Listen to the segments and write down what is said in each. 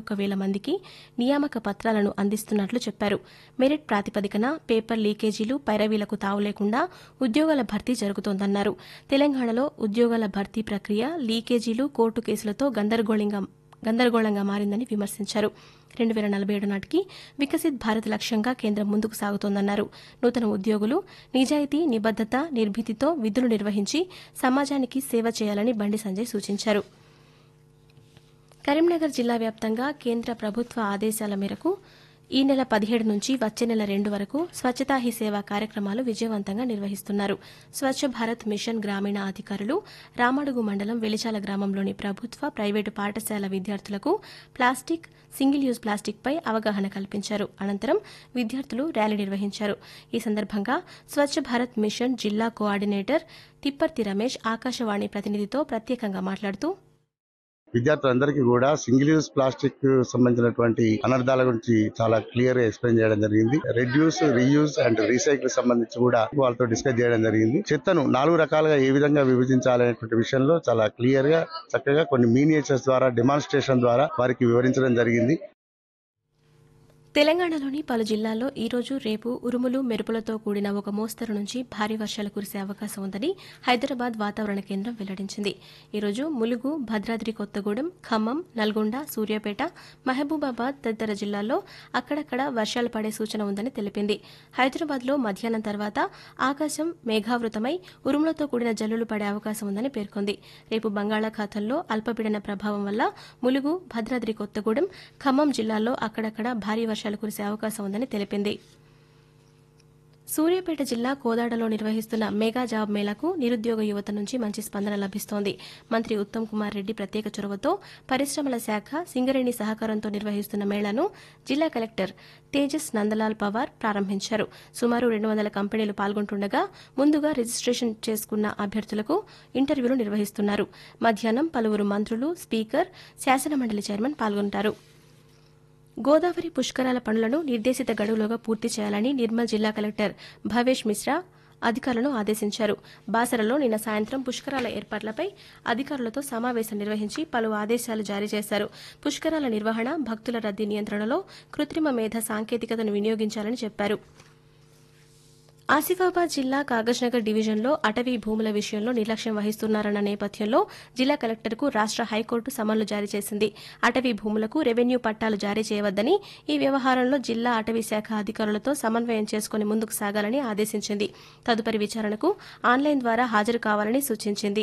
ఒక్క వేల మందికి నియామక పత్రాలను అందిస్తున్నట్లు చెప్పారు మెరిట్ ప్రాతిపదికన పేపర్ లీకేజీలు పైరవీలకు తావు లేకుండా ఉద్యోగాల భర్తీ జరుగుతోందన్నారు తెలంగాణలో ఉద్యోగాల భర్తీ ప్రక్రియ లీకేజీలు కోర్టు కేసులతో గందరగోళంగా గందరగోళంగా మారిందని విమర్శించారు రెండు వేల నలభై ఏడు నాటికి వికసిత్ భారత్ లక్ష్యంగా కేంద్రం ముందుకు సాగుతోందన్నారు నూతన ఉద్యోగులు నిజాయితీ నిబద్దత నిర్భీతితో విధులు నిర్వహించి సమాజానికి సేవ చేయాలని బండి సంజయ్ సూచించారు కరీంనగర్ జిల్లా వ్యాప్తంగా కేంద్ర ప్రభుత్వ ఆదేశాల మేరకు ఈ నెల పదిహేడు నుంచి వచ్చే నెల రెండు వరకు స్వచ్ఛతా హీ సేవ కార్యక్రమాలు విజయవంతంగా నిర్వహిస్తున్నారు స్వచ్ఛ భారత్ మిషన్ గ్రామీణ అధికారులు రామడుగు మండలం వెలిచాల గ్రామంలోని ప్రభుత్వ ప్రైవేటు పాఠశాల విద్యార్థులకు ప్లాస్టిక్ సింగిల్ యూజ్ ప్లాస్టిక్పై అవగాహన కల్పించారు అనంతరం విద్యార్థులు ర్యాలీ నిర్వహించారు ఈ సందర్భంగా స్వచ్ఛ భారత్ మిషన్ జిల్లా కోఆర్డినేటర్ తిప్పర్తి రమేష్ ఆకాశవాణి ప్రతినిధితో ప్రత్యేకంగా మాట్లాడుతూ విద్యార్థులందరికీ కూడా సింగిల్ యూజ్ ప్లాస్టిక్ సంబంధించినటువంటి అనర్థాల గురించి చాలా క్లియర్ గా ఎక్స్ప్లెయిన్ చేయడం జరిగింది రెడ్యూస్ రీయూజ్ అండ్ రీసైకిల్ సంబంధించి కూడా వాళ్ళతో డిస్కస్ చేయడం జరిగింది చెత్తను నాలుగు రకాలుగా ఏ విధంగా విభజించాలనేటువంటి విషయంలో చాలా క్లియర్ గా చక్కగా కొన్ని మీనియేచర్స్ ద్వారా డెమాన్స్ట్రేషన్ ద్వారా వారికి వివరించడం జరిగింది తెలంగాణలోని పలు జిల్లాల్లో ఈ రోజు రేపు ఉరుములు మెరుపులతో కూడిన ఒక మోస్తరు నుంచి భారీ వర్షాలు కురిసే అవకాశం ఉందని హైదరాబాద్ వాతావరణ కేంద్రం వెల్లడించింది ఈ రోజు ములుగు భద్రాద్రి కొత్తగూడెం ఖమ్మం నల్గొండ సూర్యాపేట మహబూబాబాద్ తదితర జిల్లాల్లో అక్కడక్కడ వర్షాలు పడే సూచన ఉందని తెలిపింది హైదరాబాద్లో మధ్యాహ్నం తర్వాత ఆకాశం మేఘావృతమై ఉరుములతో కూడిన జల్లులు పడే అవకాశం ఉందని పేర్కొంది రేపు బంగాళాఖాతంలో అల్పపీడన ప్రభావం వల్ల ములుగు భద్రాద్రి కొత్తగూడెం ఖమ్మం జిల్లాల్లో అక్కడక్కడ భారీ వర్షాలు కురిసే అవకాశం ఉందని తెలిపింది సూర్యాపేట జిల్లా కోదాడలో నిర్వహిస్తున్న మెగా జాబ్ మేళాకు నిరుద్యోగ యువత నుంచి మంచి స్పందన లభిస్తోంది మంత్రి ఉత్తమ్ కుమార్ రెడ్డి ప్రత్యేక చొరవతో పరిశ్రమల శాఖ సింగరేణి సహకారంతో నిర్వహిస్తున్న మేళాను జిల్లా కలెక్టర్ తేజస్ నందలాల్ పవార్ ప్రారంభించారు సుమారు రెండు వందల కంపెనీలు పాల్గొంటుండగా ముందుగా రిజిస్ట్రేషన్ చేసుకున్న అభ్యర్థులకు ఇంటర్వ్యూలు నిర్వహిస్తున్నారు మధ్యాహ్నం పలువురు మంత్రులు స్పీకర్ శాసనమండలి చైర్మన్ పాల్గొంటారు గోదావరి పుష్కరాల పనులను నిర్దేశిత గడువులోగా పూర్తి చేయాలని నిర్మల్ జిల్లా కలెక్టర్ భవేష్ మిశ్రా అధికారులను ఆదేశించారు బాసరలో నిన్న సాయంత్రం పుష్కరాల ఏర్పాట్లపై అధికారులతో సమావేశం నిర్వహించి పలు ఆదేశాలు జారీ చేశారు పుష్కరాల నిర్వహణ భక్తుల రద్దీ నియంత్రణలో కృత్రిమ మేధ సాంకేతికతను వినియోగించాలని చెప్పారు ఆసిఫాబాద్ జిల్లా కాగజ్నగర్ డివిజన్లో అటవీ భూముల విషయంలో నిర్లక్ష్యం వహిస్తున్నారన్న నేపథ్యంలో జిల్లా కలెక్టర్కు రాష్ట హైకోర్టు సమన్లు జారీ చేసింది అటవీ భూములకు రెవెన్యూ పట్టాలు జారీ చేయవద్దని ఈ వ్యవహారంలో జిల్లా అటవీ శాఖ అధికారులతో సమన్వయం చేసుకుని ముందుకు సాగాలని ఆదేశించింది తదుపరి విచారణకు ఆన్లైన్ ద్వారా హాజరు కావాలని సూచించింది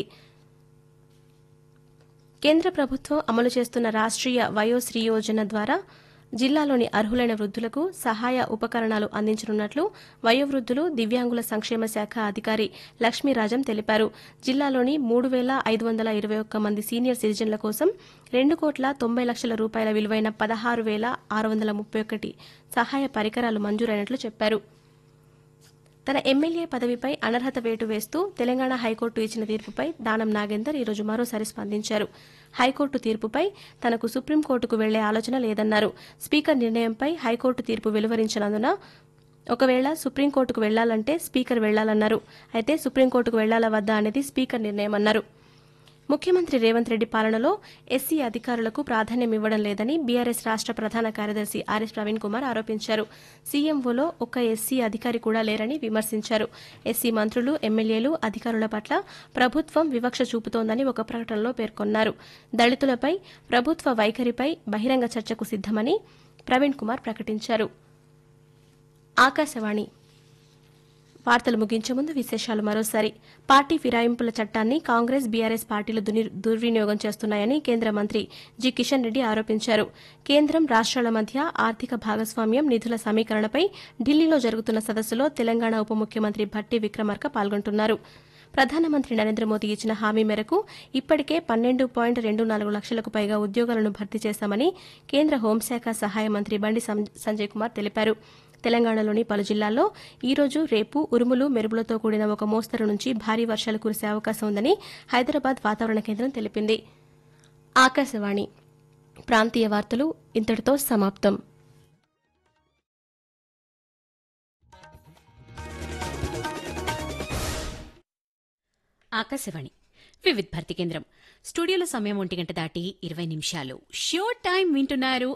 కేంద్ర ప్రభుత్వం అమలు చేస్తున్న రాష్ట్రీయ వయోశ్రీ యోజన ద్వారా జిల్లాలోని అర్హులైన వృద్ధులకు సహాయ ఉపకరణాలు అందించనున్నట్లు వయోవృద్ధులు దివ్యాంగుల సంక్షేమ శాఖ అధికారి లక్ష్మీరాజం తెలిపారు జిల్లాలోని మూడు వేల ఐదు వందల ఇరవై ఒక్క మంది సీనియర్ సిటిజన్ల కోసం రెండు కోట్ల తొంభై లక్షల రూపాయల విలువైన పదహారు వేల ఆరు వందల ముప్పై ఒకటి సహాయ పరికరాలు మంజూరైనట్లు చెప్పారు తన ఎమ్మెల్యే పదవిపై అనర్హత వేటు వేస్తూ తెలంగాణ హైకోర్టు ఇచ్చిన తీర్పుపై దానం నాగేందర్ ఈరోజు మరోసారి స్పందించారు హైకోర్టు తీర్పుపై తనకు సుప్రీంకోర్టుకు వెళ్లే ఆలోచన లేదన్నారు స్పీకర్ నిర్ణయంపై హైకోర్టు తీర్పు వెలువరించినందున ఒకవేళ సుప్రీంకోర్టుకు వెళ్లాలంటే స్పీకర్ వెళ్లాలన్నారు అయితే సుప్రీంకోర్టుకు వెళ్లాలా వద్దా అనేది స్పీకర్ నిర్ణయమన్నారు ముఖ్యమంత్రి రేవంత్ రెడ్డి పాలనలో ఎస్సీ అధికారులకు ప్రాధాన్యం ఇవ్వడం లేదని బీఆర్ఎస్ రాష్ట ప్రధాన కార్యదర్శి ఆర్ఎస్ ప్రవీణ్ కుమార్ ఆరోపించారు సీఎంఓలో ఒక్క ఎస్సీ అధికారి కూడా లేరని విమర్శించారు ఎస్సీ మంత్రులు ఎమ్మెల్యేలు అధికారుల పట్ల ప్రభుత్వం వివక్ష చూపుతోందని ఒక ప్రకటనలో పేర్కొన్నారు దళితులపై ప్రభుత్వ వైఖరిపై బహిరంగ చర్చకు సిద్దమని ప్రవీణ్ కుమార్ ప్రకటించారు ఆకాశవాణి వార్తలు ముగించే ముందు విశేషాలు మరోసారి పార్టీ ఫిరాయింపుల చట్టాన్ని కాంగ్రెస్ బీఆర్ఎస్ పార్టీలు దుని- దుర్వినియోగం చేస్తున్నాయని కేంద్ర మంత్రి జి కిషన్ రెడ్డి ఆరోపించారు కేంద్రం రాష్ట్రాల మధ్య ఆర్థిక భాగస్వామ్యం నిధుల సమీకరణపై ఢిల్లీలో జరుగుతున్న సదస్సులో తెలంగాణ ఉప ముఖ్యమంత్రి భట్టి విక్రమార్క పాల్గొంటున్నారు ప్రధానమంత్రి నరేంద్ర మోదీ ఇచ్చిన హామీ మేరకు ఇప్పటికే పన్నెండు పాయింట్ రెండు నాలుగు లక్షలకు పైగా ఉద్యోగాలను భర్తీ చేశామని కేంద్ర హోంశాఖ సహాయ మంత్రి బండి సం- సంజయ్ కుమార్ తెలిపారు తెలంగాణలోని పలు జిల్లాల్లో ఈ రోజు రేపు ఉరుములు మెరుపులతో కూడిన ఒక మోస్తరు నుంచి భారీ వర్షాలు కురిసే అవకాశం ఉందని హైదరాబాద్ వాతావరణ కేంద్రం తెలిపింది ఆకాశవాణి ప్రాంతీయ వార్తలు ఇంతటితో సమాప్తం ఆకాశవాణి వివిధ్ భారతి కేంద్రం స్టూడియోలో సమయం ఒంటి గంట దాటి ఇరవై నిమిషాలు షో టైం వింటున్నారు